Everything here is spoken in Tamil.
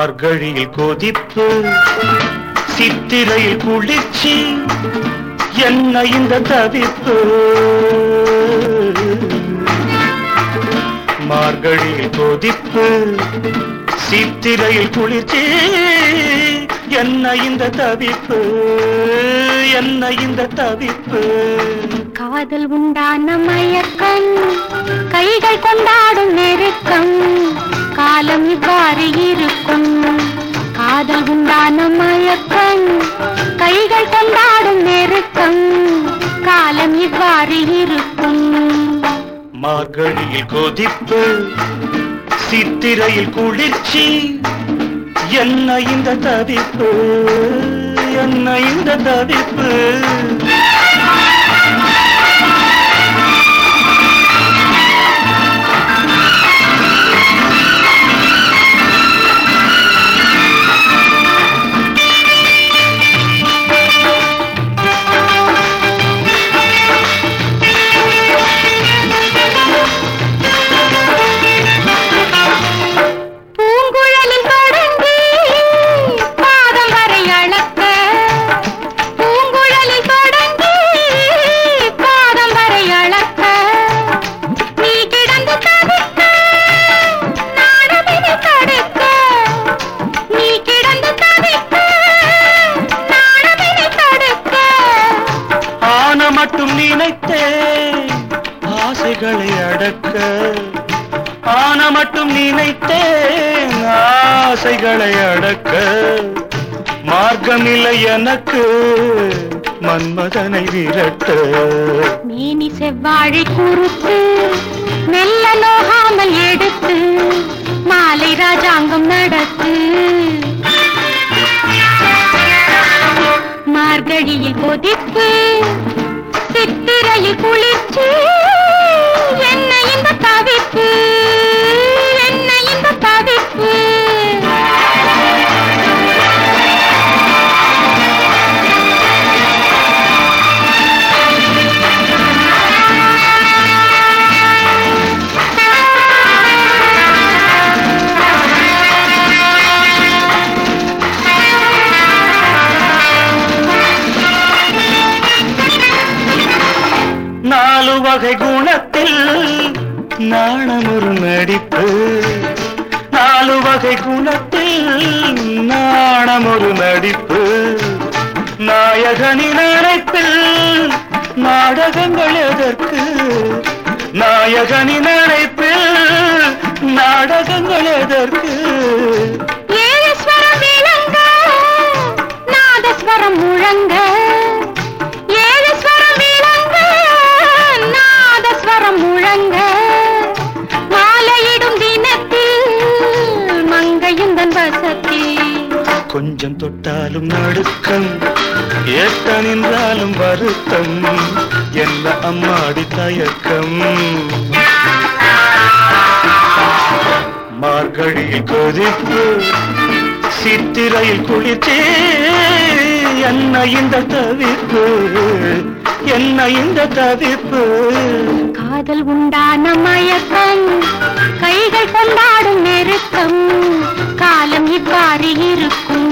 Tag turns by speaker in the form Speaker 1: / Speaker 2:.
Speaker 1: மார்கழியில் கொதிப்பு சித்திரையில் குளிர்ச்சி என்ன இந்த தவிப்பு மார்கழியில் கொதிப்பு சித்திரையில் குளிர்ச்சி என்ன இந்த தவிப்பு என்ன இந்த தவிப்பு
Speaker 2: காதல் உண்டான மயக்கம் கைகள் கொண்டாடும் நெருக்கம் காலம் இவ்வாறு இருக்கும் காதல் உண்டான மயக்கம் கைகள் கொண்டாடும் நெருக்கம் காலம் இவ்வாறு இருக்கும்
Speaker 1: மார்கழியில் கொதிப்பு சித்திரையில் குளிர்ச்சி என்ன இந்த தவிப்பு என்ன இந்த தவிப்பு
Speaker 2: பூங்குழலில் தொடங்கி பாதம் வரை அளக்க பூங்குழலில் தொடங்கி பாதம் வரை அளக்க நீ கிடந்து தவிக்க நாடமினை தடுக்க நீ கிடந்து தவிக்க நாடமினை தடுக்க
Speaker 1: ஆன மட்டும் நினைத்தேன் ஆசைகளை அடக்க ஆன மட்டும் நினைத்தேன் ஆசைகளை அடக்க மார்க்கமில்லை எனக்கு மன்மதனை விரட்ட
Speaker 2: மேனி செவ்வாழை குறுத்து மெல்ல நோகாமல் எடுத்து மாலை ராஜாங்கம் நடத்து மார்கழியில் கொதிப்பு சித்திரையில் குளிர்ச்சி என்ன இந்த தவிப்பு என்ன இந்த தவிப்பு
Speaker 1: நாலு வகை குணத்தில் நாணம் ஒரு நடிப்பு நாலு வகை குணத்தில் நாணம் ஒரு நடிப்பு நாயகனின் அழைப்பில் நாடகங்கள் எதற்கு நாயகனின் அழைப்பில் நாடகங்கள் எதற்கு
Speaker 2: ஏழஸ்வரம் விளங்க நாதஸ்வரம் முழங்க ஏழஸ்வரம் விளங்க நாதஸ்வரம் முழங்க மாலையிடும் தினத்தில் மங்கையுந்தன் வசத்தில்
Speaker 1: கொஞ்சம் தொட்டாலும் நடுக்கம் ஏத்த நின்றாலும் வருத்தம் என்ன அம்மாடி தயக்கம் மார்கழியில் கொதிப்பு சித்திரையில் குளிர்ச்சி என்ன இந்த தவிப்பு என்ன இந்த தவிப்பு
Speaker 2: காதல் உண்டான மயக்கம் கைகள் கொண்டாடும் நெருக்கம் காலம் இவ்வாறு இருக்கும்